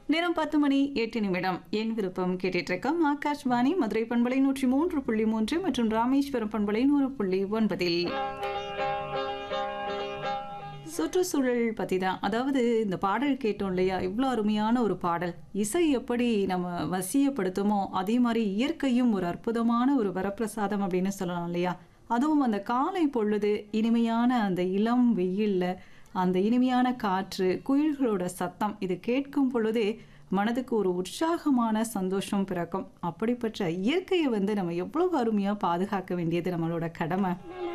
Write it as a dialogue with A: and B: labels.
A: நேரம் பத்து மணி எட்டு நிமிடம் என் விருப்பம் கேட்டுட்டு இருக்கோம் ஆகாஷ்வாணி மதுரை பண்பலை நூற்றி மூன்று புள்ளி மூன்று மற்றும் ராமேஸ்வரம் பண்பலை நூறு புள்ளி ஒன்பதில் சுற்றுச்சூழல் பற்றி தான் அதாவது இந்த பாடல் கேட்டோம் இல்லையா இவ்வளோ அருமையான ஒரு பாடல் இசை எப்படி நம்ம வசியப்படுத்துமோ அதே மாதிரி இயற்கையும் ஒரு அற்புதமான ஒரு வரப்பிரசாதம் அப்படின்னு சொல்லலாம் இல்லையா அதுவும் அந்த காலை பொழுது இனிமையான அந்த இளம் வெயில்ல அந்த இனிமையான காற்று குயில்களோட சத்தம் இது கேட்கும் பொழுதே மனதுக்கு ஒரு உற்சாகமான சந்தோஷம் பிறக்கும் அப்படிப்பட்ட இயற்கையை வந்து நம்ம எவ்வளவு அருமையாக பாதுகாக்க வேண்டியது நம்மளோட கடமை